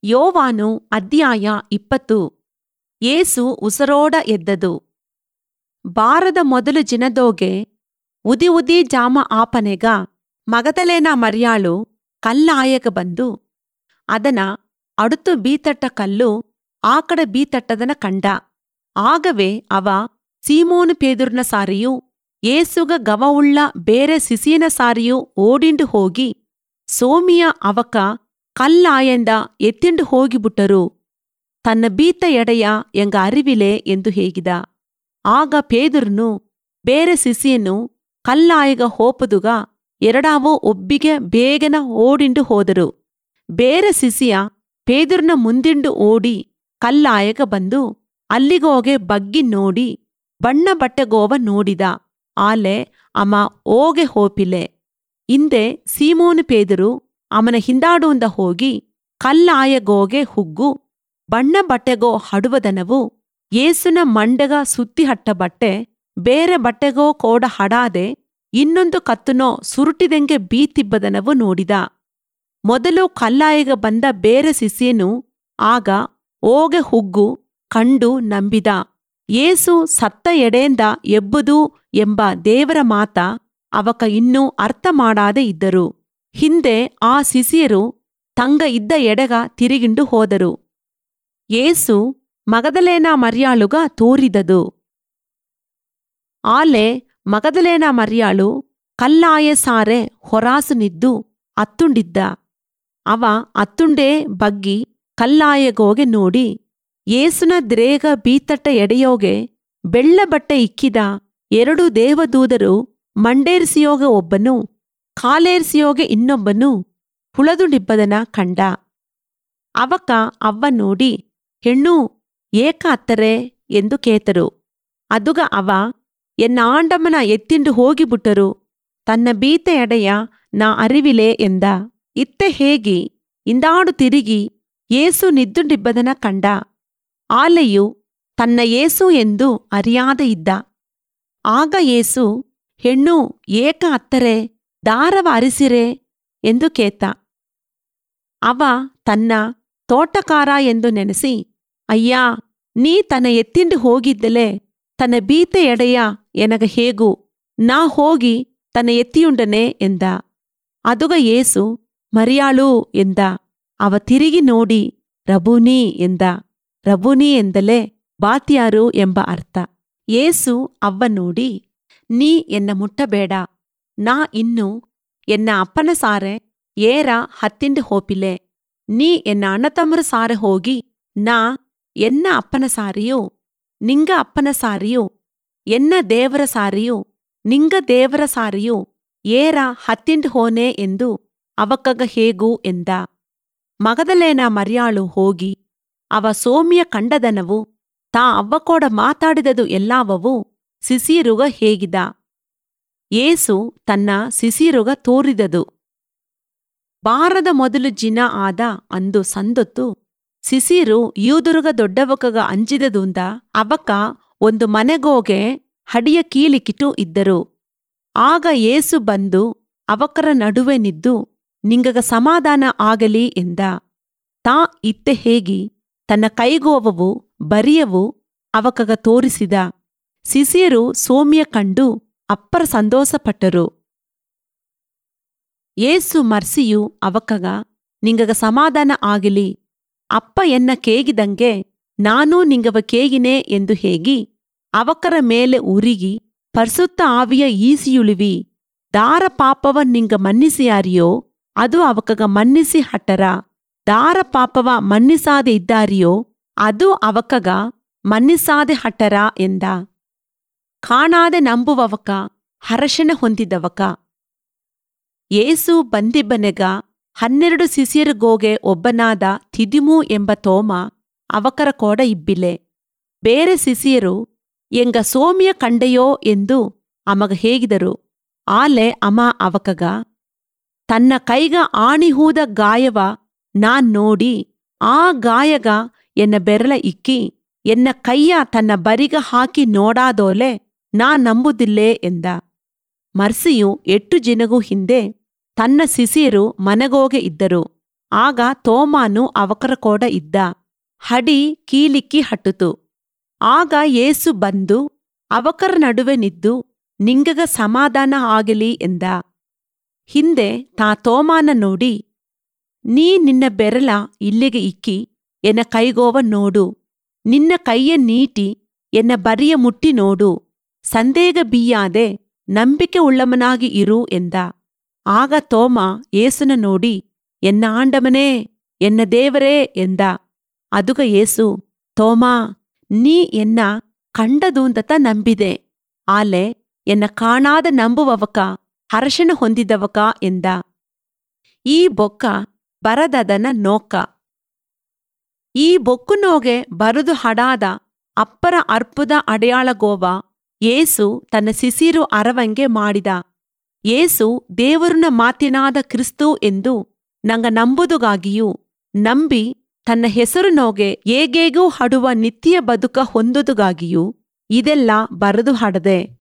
ಯೋವಾನು ಅಧ್ಯಾಯ ಇಪ್ಪತ್ತು ಏಸು ಉಸರೋಡ ಎದ್ದದು ಬಾರದ ಮೊದಲು ಜಿನದೋಗೆ ಉದಿ ಉದಿ ಜಾಮ ಆಪನೆಗ ಮಗದಲೇನ ಮರ್ಯಾಳು ಕಲ್ಲಾಯಗ ಬಂದು ಅದನ ಅಡುತು ಬೀತಟ್ಟ ಕಲ್ಲು ಆಕಡ ಬೀತಟ್ಟದನ ಕಂಡ ಆಗವೇ ಅವ ಸೀಮೋನು ಪೇದುರ್ನ ಸಾರಿಯು ಏಸುಗ ಗವವುಳ್ಳ ಬೇರೆ ಸಿಸಿಯನ ಸಾರಿಯು ಓಡಿಂಡು ಹೋಗಿ ಸೋಮಿಯ ಅವಕ ಕಲ್ಲಾಯಂಡ ಎತ್ತಿಂಡು ಹೋಗಿಬಿಟ್ಟರು ತನ್ನ ಬೀತ ಎಡೆಯ ಎಂಗ ಅರಿವಿಲೆ ಎಂದು ಹೇಗಿದ ಆಗ ಪೇದುರ್ನು ಬೇರೆ ಸಿಸಿಯನ್ನು ಕಲ್ಲಾಯಗ ಹೋಪದುಗ ಎರಡಾವೋ ಒಬ್ಬಿಗೆ ಬೇಗನ ಓಡಿಂಡು ಹೋದರು ಬೇರೆ ಸಿಸಿಯ ಪೇದುರ್ನ ಮುಂದಿಂಡು ಓಡಿ ಕಲ್ಲಾಯಗ ಬಂದು ಅಲ್ಲಿಗೋಗೆ ಬಗ್ಗಿ ನೋಡಿ ಬಣ್ಣ ಬಟ್ಟೆಗೋವ ನೋಡಿದ ಆಲೆ ಅಮ ಓಗೆ ಹೋಪಿಲೆ ಹಿಂದೆ ಸೀಮೋನು ಪೇದರು ಅವನ ಹಿಂದಾಡುಂದ ಹೋಗಿ ಕಲ್ಲಾಯಗೋಗೆ ಹುಗ್ಗು ಬಣ್ಣ ಬಟ್ಟೆಗೋ ಹಡುವದನವು ಏಸುನ ಮಂಡೆಗ ಸುತ್ತಿ ಹಟ್ಟ ಬಟ್ಟೆ ಬೇರೆ ಬಟ್ಟೆಗೋ ಕೋಡ ಹಡಾದೆ ಇನ್ನೊಂದು ಕತ್ತುನೋ ಸುರುಟಿದೆಂಗೆ ಬೀತಿಬ್ಬದನವು ನೋಡಿದ ಮೊದಲು ಕಲ್ಲಾಯಗ ಬಂದ ಬೇರೆ ಸಿಸಿಯನು ಆಗ ಓಗೆ ಹುಗ್ಗು ಕಂಡು ನಂಬಿದ ಏಸು ಸತ್ತ ಎಡೆಯಿಂದ ಎಬ್ಬುದು ಎಂಬ ದೇವರ ಮಾತ ಅವಕ ಇನ್ನೂ ಅರ್ಥ ಮಾಡಾದೆ ಇದ್ದರು ಹಿಂದೆ ಆ ಸಿಸಿಯರು ತಂಗ ಇದ್ದ ಎಡೆಗ ತಿರುಗಿಂಡು ಹೋದರು ಏಸು ಮಗದಲೇನ ಮರ್ಯಾಳುಗ ತೋರಿದದು ಆಲೆ ಮಗದಲೇನ ಮರ್ಯಾಳು ಕಲ್ಲಾಯ ಸಾರೆ ಹೊರಾಸುನಿದ್ದು ಅತ್ತುಂಡಿದ್ದ ಅವ ಅತ್ತುಂಡೇ ಬಗ್ಗಿ ಕಲ್ಲಾಯಗೋಗೆ ನೋಡಿ ಏಸುನ ದ್ರೇಗ ಬೀತಟ್ಟ ಎಡೆಯೋಗೆ ಬೆಳ್ಳ ಬಟ್ಟೆ ಇಕ್ಕಿದ ಎರಡು ದೇವದೂದರು ಮಂಡೇರ್ಸಿಯೋಗ ಒಬ್ಬನು ಕಾಲೇರ್ಸಿಯೋಗೆ ಇನ್ನೊಬ್ಬನು ಹುಳದುಂಡಿಬ್ಬದನ ಕಂಡ ಅವಕ ಅವ್ವ ನೋಡಿ ಹೆಣ್ಣು ಏಕ ಅತ್ತರೆ ಎಂದು ಕೇತರು ಅದುಗ ಅವ ಎನ್ನ ಆಂಡಮ್ಮನ ಎತ್ತಿಂಡು ಹೋಗಿಬಿಟ್ಟರು ತನ್ನ ಬೀತ ಎಡೆಯ ನಾ ಅರಿವಿಲೆ ಎಂದ ಇತ್ತೆ ಹೇಗಿ ಇಂದಾಡು ತಿರುಗಿ ಏಸು ನಿದ್ದುಂಡಿಬ್ಬದನ ಕಂಡ ಆಲೆಯು ತನ್ನ ಏಸು ಎಂದು ಅರಿಯಾದ ಇದ್ದ ಆಗ ಏಸು ಹೆಣ್ಣು ಏಕ ಅತ್ತರೆ ದಾರವ ಅರಿಸಿರೆ ಎಂದು ಕೇತ ಅವ ತನ್ನ ತೋಟಕಾರ ಎಂದು ನೆನೆಸಿ ಅಯ್ಯಾ ನೀ ತನ್ನ ಎತ್ತಿಂಡು ಹೋಗಿದ್ದಲೆ ತನ್ನ ಬೀತೆ ಎಡೆಯ ಎನಗ ಹೇಗೂ ನಾ ಹೋಗಿ ತನ್ನ ಎತ್ತಿಯುಂಡನೆ ಎಂದ ಅದುಗ ಏಸು ಮರಿಯಾಳು ಎಂದ ಅವ ತಿರುಗಿ ನೋಡಿ ರಬೂನಿ ಎಂದ ರಬೂನಿ ಎಂದಲೇ ಬಾತ್ಯಾರು ಎಂಬ ಅರ್ಥ ಏಸು ಅವ್ವ ನೋಡಿ ನೀ ಎನ್ನ ಮುಟ್ಟಬೇಡ ನಾ ಇನ್ನು ಎನ್ನ ಅಪ್ಪನ ಸಾರೆ ಏರ ಹತ್ತಿಂಡು ಹೋಪಿಲೆ ನೀ ಎನ್ನ ಅಣ್ಣತಮ್ಮರ ಸಾರೆ ಹೋಗಿ ನಾ ಎನ್ನ ಅಪ್ಪನ ಸಾರಿಯು ನಿಂಗ ಅಪ್ಪನ ಸಾರಿಯು ಎನ್ನ ದೇವರ ಸಾರಿಯು ನಿಂಗ ದೇವರ ಸಾರಿಯು ಏರ ಹತ್ತಿಂಡು ಹೋನೆ ಎಂದು ಅವಕ್ಕಗ ಹೇಗೂ ಎಂದ ಮಗದಲೇನ ಮರ್ಯಾಳು ಹೋಗಿ ಅವ ಸೋಮಿಯ ಕಂಡದನವು ತಾ ಅವ್ವಕೋಡ ಮಾತಾಡಿದದು ಎಲ್ಲಾವವು ಸಿಸೀರುಗ ಹೇಗಿದ ಏಸು ತನ್ನ ಸಿಸೀರುಗ ತೋರಿದದು ಬಾರದ ಮೊದಲು ಜಿನ ಆದ ಅಂದು ಸಂದೊತ್ತು ಸಿಸೀರು ಯೂದುರುಗ ದೊಡ್ಡವಕಗ ಅಂಜಿದದುಂದ ಅವಕ ಒಂದು ಮನೆಗೋಗೆ ಹಡಿಯ ಕೀಲಿಕಿಟು ಇದ್ದರು ಆಗ ಏಸು ಬಂದು ಅವಕರ ನಡುವೆ ನಿದ್ದು ನಿಂಗಗ ಸಮಾಧಾನ ಆಗಲಿ ಎಂದ ತಾ ಇತ್ತೆ ಹೇಗಿ ತನ್ನ ಕೈಗೋವವು ಬರಿಯವು ಅವಕಗ ತೋರಿಸಿದ ಸಿಸಿಯರು ಸೋಮಿಯ ಕಂಡು ಅಪ್ಪರ ಸಂತೋಷಪಟ್ಟರು ಏಸು ಮರ್ಸಿಯು ಅವಕಗ ನಿಂಗಗ ಸಮಾಧಾನ ಆಗಲಿ ಅಪ್ಪ ಎನ್ನ ಕೇಗಿದಂಗೆ ನಾನೂ ನಿಂಗವ ಕೇಗಿನೆ ಎಂದು ಹೇಗಿ ಅವಕರ ಮೇಲೆ ಉರಿಗಿ ಪರ್ಸುತ್ತ ಆವಿಯ ಈಸಿಯುಳಿವಿ ದಾರ ಪಾಪವ ನಿಂಗ ಮನ್ನಿಸಿಯಾರಿಯೋ ಅದು ಅವಕಗ ಮನ್ನಿಸಿ ಹಟ್ಟರ ದಾರ ಪಾಪವ ಮನ್ನಿಸಾದೆ ಇದ್ದಾರಿಯೋ ಅದು ಅವಕಗ ಮನ್ನಿಸಾದೆ ಹಟ್ಟರ ಎಂದ ಕಾಣಾದೆ ನಂಬುವವಕ ಹರಶನ ಹೊಂದಿದವಕ ಏಸು ಬಂದಿಬ್ಬನೆಗ ಹನ್ನೆರಡು ಸಿಸಿಯರುಗೋಗೆ ಒಬ್ಬನಾದ ತಿದಿಮು ಎಂಬ ತೋಮ ಅವಕರ ಕೋಡ ಇಬ್ಬಿಲೆ ಬೇರೆ ಸಿಸಿಯರು ಎಂಗ ಸೋಮಿಯ ಕಂಡೆಯೋ ಎಂದು ಅಮಗ ಹೇಗಿದರು ಆಲೆ ಅಮ ಅವಕಗ ತನ್ನ ಕೈಗ ಆಣಿಹೂದ ಗಾಯವ ನಾನ್ ನೋಡಿ ಆ ಗಾಯಗ ಎನ್ನ ಬೆರಳ ಇಕ್ಕಿ ಎನ್ನ ಕೈಯ ತನ್ನ ಬರಿಗ ಹಾಕಿ ನೋಡಾದೋಲೆ ನಾ ನಂಬುದಿಲ್ಲೇ ಎಂದ ಮರ್ಸಿಯು ಎಟ್ಟು ಜಿನಗೂ ಹಿಂದೆ ತನ್ನ ಸಿಸಿಯರು ಮನೆಗೋಗೆ ಇದ್ದರು ಆಗ ತೋಮಾನು ಅವಕರ ಕೋಡ ಇದ್ದ ಹಡಿ ಕೀಲಿಕ್ಕಿ ಹಟ್ಟುತು ಆಗ ಏಸು ಬಂದು ಅವಕರ ನಡುವೆ ನಿದ್ದು ನಿಂಗಗ ಸಮಾಧಾನ ಆಗಲಿ ಎಂದ ಹಿಂದೆ ತಾ ತೋಮಾನ ನೋಡಿ ನೀ ನಿನ್ನ ಬೆರಳ ಇಲ್ಲಿಗೆ ಇಕ್ಕಿ ಎನ್ನ ಕೈಗೋವ ನೋಡು ನಿನ್ನ ಕೈಯ ನೀಟಿ ಎನ್ನ ಬರಿಯ ಮುಟ್ಟಿ ನೋಡು ಸಂದೇಗ ಬೀಯಾದೆ ನಂಬಿಕೆ ಉಳ್ಳವನಾಗಿ ಇರು ಎಂದ ಆಗ ತೋಮ ಏಸುನ ನೋಡಿ ಎನ್ನ ಆಂಡಮನೇ ಎನ್ನ ದೇವರೇ ಎಂದ ಅದುಗ ಏಸು ತೋಮಾ ನೀ ಎನ್ನ ಕಂಡದೂಂದತ ನಂಬಿದೆ ಆಲೆ ಎನ್ನ ಕಾಣಾದ ನಂಬುವವಕ ಹರ್ಷಣ ಹೊಂದಿದವಕ ಎಂದ ಈ ಬೊಕ್ಕ ಬರದದನ ನೋಕ ಈ ಬೊಕ್ಕುನೋಗೆ ಬರುದು ಹಡಾದ ಅಪ್ಪರ ಅರ್ಪುದ ಅಡೆಯಾಳಗೋವ ಏಸು ತನ್ನ ಸಿಸಿರು ಅರವಂಗೆ ಮಾಡಿದ ಏಸು ದೇವರುನ ಮಾತಿನಾದ ಕ್ರಿಸ್ತು ಎಂದು ನಂಗ ನಂಬುದುಗಾಗಿಯೂ ನಂಬಿ ತನ್ನ ಹೆಸರು ನೋಗೆ ಏಗೇಗೂ ಹಡುವ ನಿತ್ಯ ಬದುಕ ಹೊಂದುದುಗಾಗಿಯೂ ಇದೆಲ್ಲ ಬರದು ಹಡದೆ